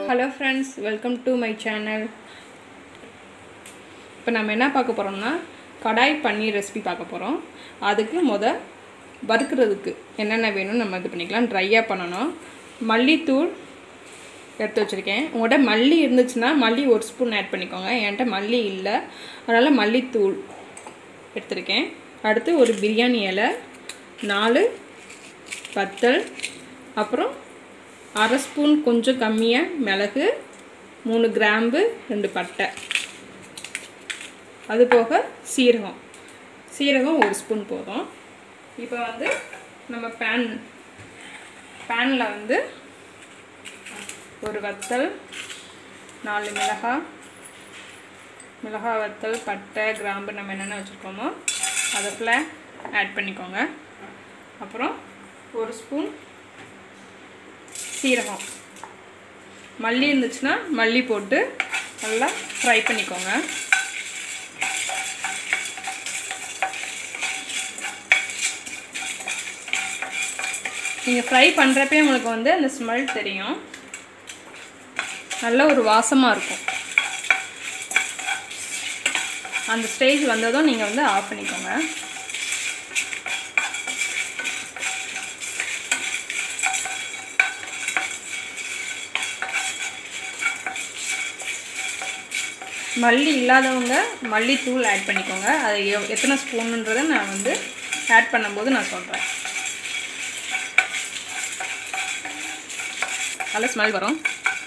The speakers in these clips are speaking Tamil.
hello friends welcome to my channel இப்போ நம்ம என்ன பார்க்க போகிறோம்னா கடாய் பன்னீர் ரெசிபி பார்க்க போகிறோம் அதுக்கு முத வறுக்கிறதுக்கு என்னென்ன வேணும்னு நம்ம இது பண்ணிக்கலாம் ட்ரையாக பண்ணணும் மல்லித்தூள் எடுத்து வச்சுருக்கேன் உங்கள்கிட்ட மல்லி இருந்துச்சுன்னா மல்லி ஒரு ஸ்பூன் ஆட் பண்ணிக்கோங்க என்கிட்ட மல்லி இல்லை அதனால் மல்லித்தூள் எடுத்திருக்கேன் அடுத்து ஒரு பிரியாணி இலை நாலு வத்தல் அப்புறம் அரை ஸ்பூன் கொஞ்சம் கம்மியாக மிளகு மூணு கிராம்பு ரெண்டு பட்டை அது போக சீரகம் சீரகம் ஒரு ஸ்பூன் போதும் இப்போ வந்து நம்ம பேன் பேனில் வந்து ஒரு வத்தல் நாலு மிளகாய் மிளகாய் வத்தல் பட்டை கிராம்பு நம்ம என்னென்ன வச்சுருக்கோமோ அதை ஃபுல்லாக ஆட் பண்ணிக்கோங்க அப்புறம் ஒரு ஸ்பூன் சீரகம் மல்லி இருந்துச்சுன்னா மல்லி போட்டு நல்லா ஃப்ரை பண்ணிக்கோங்க நீங்கள் ஃப்ரை பண்ணுறப்பே உங்களுக்கு வந்து அந்த ஸ்மெல் தெரியும் நல்ல ஒரு வாசமாக இருக்கும் அந்த ஸ்டேஜ் வந்ததும் நீங்கள் வந்து ஆஃப் பண்ணிக்கோங்க மல்லி இல்லாதவங்க மல்லித்தூள் ஆட் பண்ணிக்கோங்க அது எவ் எத்தனை ஸ்பூனுன்றதை நான் வந்து ஆட் பண்ணும்போது நான் சொல்கிறேன் நல்ல ஸ்மெல் வரும்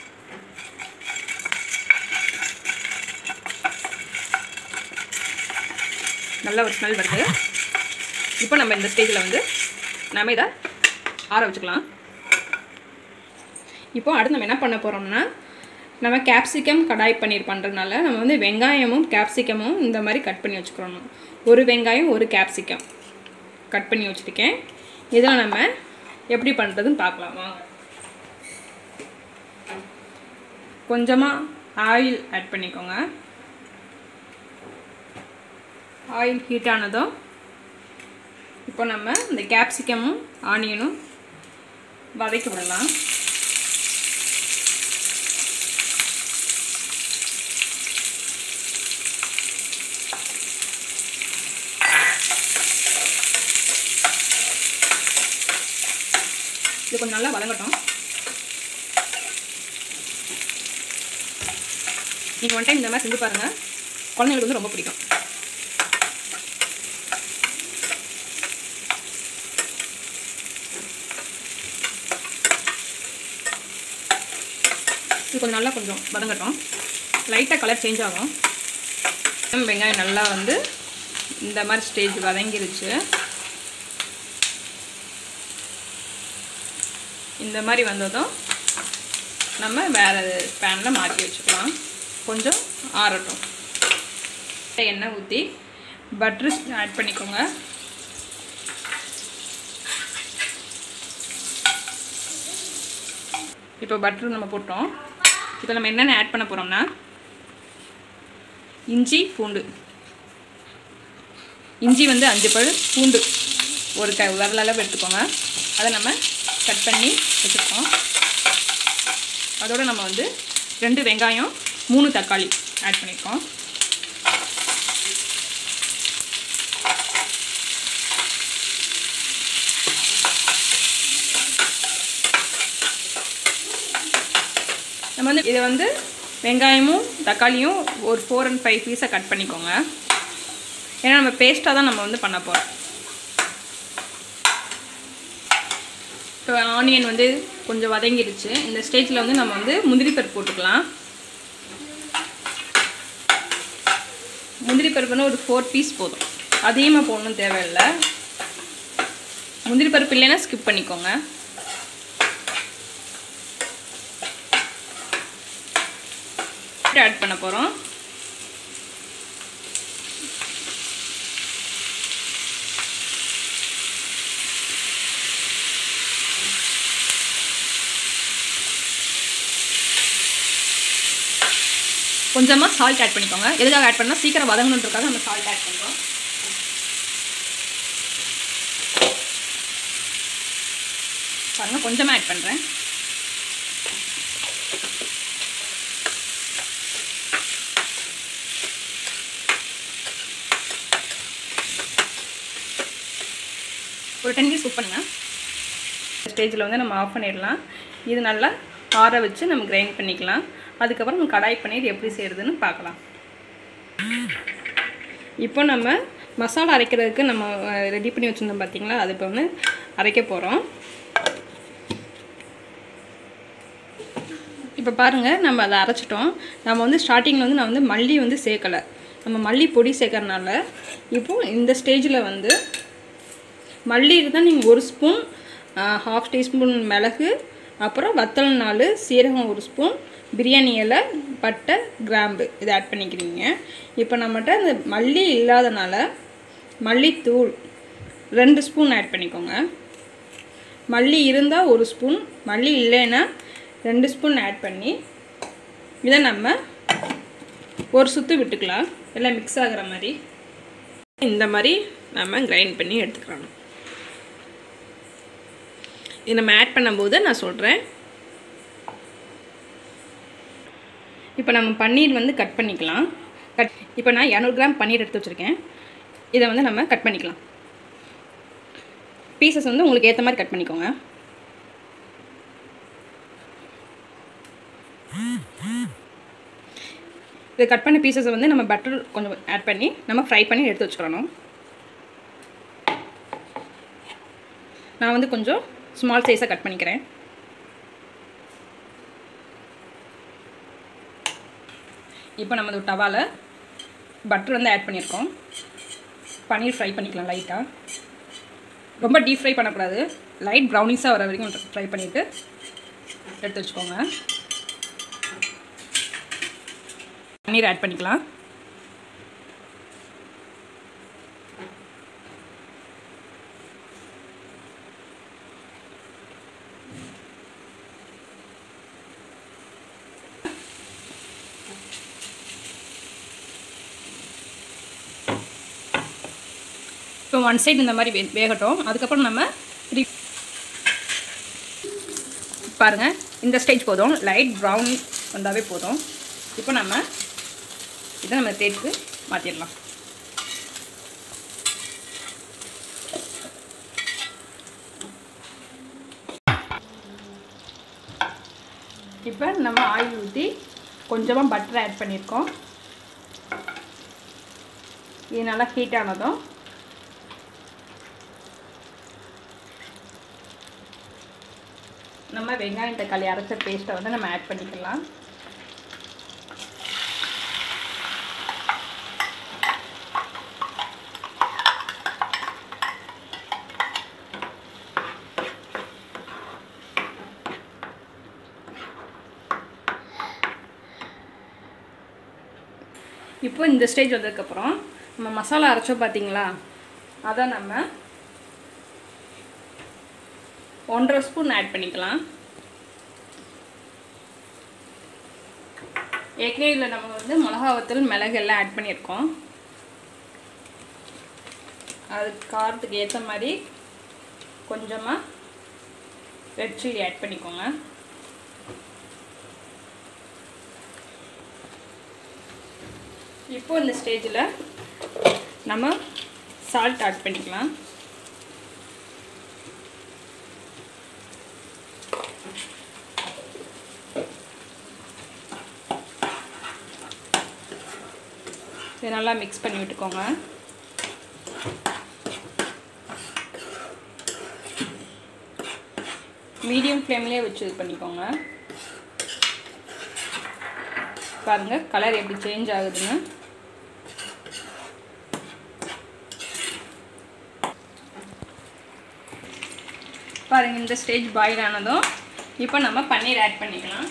நல்ல ஒரு ஸ்மெல் வருது இப்போ நம்ம இந்த ஸ்டேஜில் வந்து நம்ம இதை ஆற வச்சுக்கலாம் இப்போ அடுத்து நம்ம என்ன பண்ண போகிறோம்னா நம்ம கேப்சிகம் கடாய் பன்னீர் பண்ணுறதுனால நம்ம வந்து வெங்காயமும் கேப்சிகமும் இந்த மாதிரி கட் பண்ணி வச்சுக்கிறோம் ஒரு வெங்காயம் ஒரு கேப்சிகம் கட் பண்ணி வச்சுருக்கேன் இதில் நம்ம எப்படி பண்ணுறதுன்னு பார்க்கலாம் வாங்க கொஞ்சமாக ஆயில் ஆட் பண்ணிக்கோங்க ஆயில் ஹீட் ஆனதும் இப்போ நம்ம இந்த கேப்சிகமும் ஆனியனும் வதக்கி விடலாம் இது கொஞ்சம் நல்லா வதங்கட்டும் நீங்கள் ஒன் டைம் இந்த மாதிரி செஞ்சு பாருங்கள் குழந்தைங்களுக்கு வந்து ரொம்ப பிடிக்கும் இது கொஞ்சம் நல்லா கொஞ்சம் வதங்கட்டும் லைட்டாக கலர் சேஞ்ச் ஆகும் வெங்காயம் நல்லா வந்து இந்த மாதிரி ஸ்டேஜ் வதங்கிருச்சு இந்த மாதிரி வந்ததும் நம்ம வேறு பேனில் மாற்றி வச்சுக்கலாம் கொஞ்சம் ஆறட்டும் எண்ணெய் ஊற்றி பட்ரு ஆட் பண்ணிக்கோங்க இப்போ பட்ரு நம்ம போட்டோம் இப்போ நம்ம என்னென்ன ஆட் பண்ண போகிறோம்னா இஞ்சி பூண்டு இஞ்சி வந்து அஞ்சு பல் பூண்டு ஒரு க விரல் அளவு எடுத்துக்கோங்க அதை நம்ம கட் பண்ணி வச்சுருக்கோம் அதோடு நம்ம வந்து ரெண்டு வெங்காயம் மூணு தக்காளி ஆட் பண்ணியிருக்கோம் நம்ம வந்து இதை வந்து வெங்காயமும் தக்காளியும் ஒரு ஃபோர் அண்ட் ஃபைவ் பீஸை கட் பண்ணிக்கோங்க ஏன்னா நம்ம பேஸ்ட்டாக தான் நம்ம வந்து பண்ண போகிறோம் இப்போ ஆனியன் வந்து கொஞ்சம் வதங்கிடுச்சு இந்த ஸ்டேஜில் வந்து நம்ம வந்து முந்திரி பருப்பு போட்டுக்கலாம் முந்திரி பருப்புன்னு ஒரு ஃபோர் பீஸ் போதும் அதிகமாக போடணும் தேவையில்லை முந்திரி பருப்பு இல்லைன்னா ஸ்கிப் பண்ணிக்கோங்க ஆட் பண்ண போகிறோம் கொஞ்சமாக சால்ட் ஆட் பண்ணிக்கோங்க எதுக்காக ஆட் பண்ணால் சீக்கிரம் வதங்கணுன்றதுக்காக நம்ம சால்ட் ஆட் பண்ணுறோம் பாருங்கள் கொஞ்சமாக ஆட் பண்ணுறேன் ஒரு டென் மினிட்ஸ் குக் பண்ணுங்கள் ஸ்டேஜில் வந்து நம்ம ஆஃப் பண்ணிடலாம் இது நல்லா ஆற வச்சு நம்ம கிரைண்ட் பண்ணிக்கலாம் அதுக்கப்புறம் நம்ம கடாய் பன்னீர் எப்படி செய்கிறதுன்னு பார்க்கலாம் இப்போ நம்ம மசாலா அரைக்கிறதுக்கு நம்ம ரெடி பண்ணி வச்சுருந்தோம் பார்த்தீங்களா அது இப்போ வந்து அரைக்க போகிறோம் இப்போ பாருங்கள் நம்ம அதை அரைச்சிட்டோம் நம்ம வந்து ஸ்டார்டிங்கில் வந்து நான் வந்து மல்லி வந்து சேர்க்கலை நம்ம மல்லி பொடி சேர்க்கறனால இப்போது இந்த ஸ்டேஜில் வந்து மல்லி இருந்தால் நீங்கள் ஒரு ஸ்பூன் ஹாஃப் டீஸ்பூன் மிளகு அப்புறம் வத்தல் நாலு சீரகம் ஒரு ஸ்பூன் பிரியாணி இலை பட்டை கிராம்பு இதை ஆட் பண்ணிக்கிறீங்க இப்போ நம்மகிட்ட அந்த மல்லி இல்லாதனால மல்லித்தூள் ரெண்டு ஸ்பூன் ஆட் பண்ணிக்கோங்க மல்லி இருந்தால் ஒரு ஸ்பூன் மல்லி இல்லைன்னா ரெண்டு ஸ்பூன் ஆட் பண்ணி இதை நம்ம ஒரு சுற்று விட்டுக்கலாம் எல்லாம் மிக்ஸ் ஆகிற மாதிரி இந்த மாதிரி நம்ம கிரைண்ட் பண்ணி எடுத்துக்கலாம் இது நம்ம ஆட் பண்ணும்போது நான் சொல்கிறேன் இப்போ நம்ம பன்னீர் வந்து கட் பண்ணிக்கலாம் கட் இப்போ நான் இரநூறு கிராம் பன்னீர் எடுத்து வச்சுருக்கேன் இதை வந்து நம்ம கட் பண்ணிக்கலாம் பீசஸ் வந்து உங்களுக்கு ஏற்ற மாதிரி கட் பண்ணிக்கோங்க இதை கட் பண்ண பீசஸை வந்து நம்ம பட்டர் கொஞ்சம் ஆட் பண்ணி நம்ம ஃப்ரை பண்ணி எடுத்து வச்சுக்கிறணும் நான் வந்து கொஞ்சம் ஸ்மால் சைஸாக கட் பண்ணிக்கிறேன் இப்போ நம்ம இந்த டவாவில் பட்டர் வந்து ஆட் பண்ணியிருக்கோம் பன்னீர் ஃப்ரை பண்ணிக்கலாம் லைட்டாக ரொம்ப டீப் ஃப்ரை பண்ணக்கூடாது லைட் ப்ரௌனிஸாக வர வரைக்கும் ஃப்ரை பண்ணிவிட்டு எடுத்து வச்சுக்கோங்க பன்னீர் ஆட் பண்ணிக்கலாம் இப்போ ஒன் சைடு இந்த மாதிரி வே வேகட்டும் அதுக்கப்புறம் நம்ம த்ரீ பாருங்கள் இந்த ஸ்டேஜ் போதும் லைட் ப்ரௌன் வந்தாவே போதும் இப்போ நம்ம இதை நம்ம தேய்க்கு மாற்றிடலாம் இப்போ நம்ம ஆயில் ஊற்றி கொஞ்சமாக பட்டர் ஆட் பண்ணியிருக்கோம் இது நல்லா ஹீட் ஆனதும் நம்ம வெங்காயம் தக்காளி அரைச்ச பேஸ்ட்டை வந்து நம்ம ஆட் பண்ணிக்கலாம் இப்போ இந்த ஸ்டேஜ் வந்ததுக்கப்புறம் நம்ம மசாலா அரைச்சோம் பார்த்தீங்களா அதை நம்ம ஒன்றரை ஸ்பூன் ஆட் பண்ணிக்கலாம் ஏற்கனவே இதில் நம்ம வந்து மிளகா வத்தல் மிளகு எல்லாம் ஆட் பண்ணியிருக்கோம் அது காரத்துக்கு ஏற்ற மாதிரி கொஞ்சமாக ரெட் சில்லி ஆட் பண்ணிக்கோங்க இப்போ இந்த ஸ்டேஜில் நம்ம சால்ட் ஆட் பண்ணிக்கலாம் இதை நல்லா மிக்ஸ் பண்ணி விட்டுக்கோங்க மீடியம் ஃப்ளேம்லேயே வச்சு இது பண்ணிக்கோங்க பாருங்கள் கலர் எப்படி சேஞ்ச் ஆகுதுன்னு பாருங்கள் இந்த ஸ்டேஜ் பாயில் ஆனதும் இப்போ நம்ம பன்னீர் ஆட் பண்ணிக்கலாம்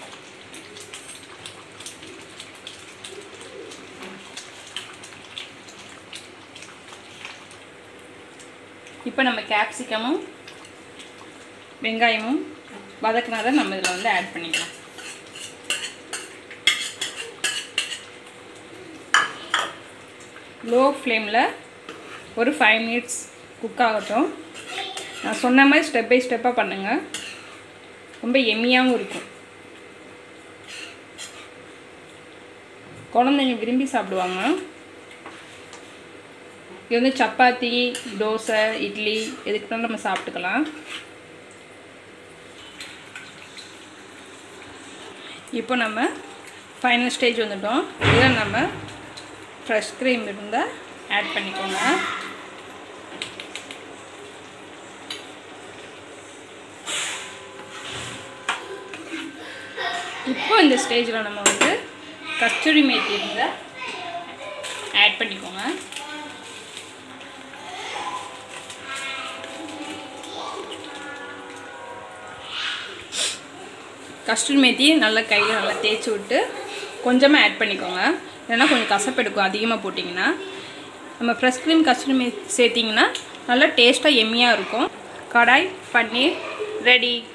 இப்போ நம்ம கேப்சிகமும் வெங்காயமும் வதக்குனதை நம்ம இதில் வந்து ஆட் பண்ணிக்கலாம் லோ ஃப்ளேமில் ஒரு ஃபைவ் மினிட்ஸ் குக் ஆகட்டும் நான் சொன்ன மாதிரி ஸ்டெப் பை ஸ்டெப்பாக பண்ணுங்கள் ரொம்ப எம்மியாகவும் இருக்கும் குழந்தைங்க விரும்பி சாப்பிடுவாங்க இது வந்து சப்பாத்தி தோசை இட்லி எதுக்கு வேணாலும் நம்ம சாப்பிட்டுக்கலாம் இப்போ நம்ம ஃபைனல் ஸ்டேஜ் வந்துட்டோம் இதில் நம்ம ஃப்ரெஷ் க்ரீம் இருந்தால் ஆட் பண்ணிக்கோங்க இப்போ இந்த ஸ்டேஜில் நம்ம வந்து கஸ்தூரி மேத்தி இருந்தால் ஆட் பண்ணிக்கோங்க கஸ்தூரி மேத்தி நல்லா கையில் நல்லா தேய்ச்சி விட்டு கொஞ்சமாக ஆட் பண்ணிக்கோங்க இல்லைன்னா கொஞ்சம் கசப்பு எடுக்கும் அதிகமாக போட்டிங்கன்னா நம்ம ஃப்ரெஷ் க்ரீம் கஸ்தூரி மேத்தி சேர்த்திங்கன்னா நல்லா டேஸ்ட்டாக எம்மியாக இருக்கும் கடாய் பன்னீர் ரெடி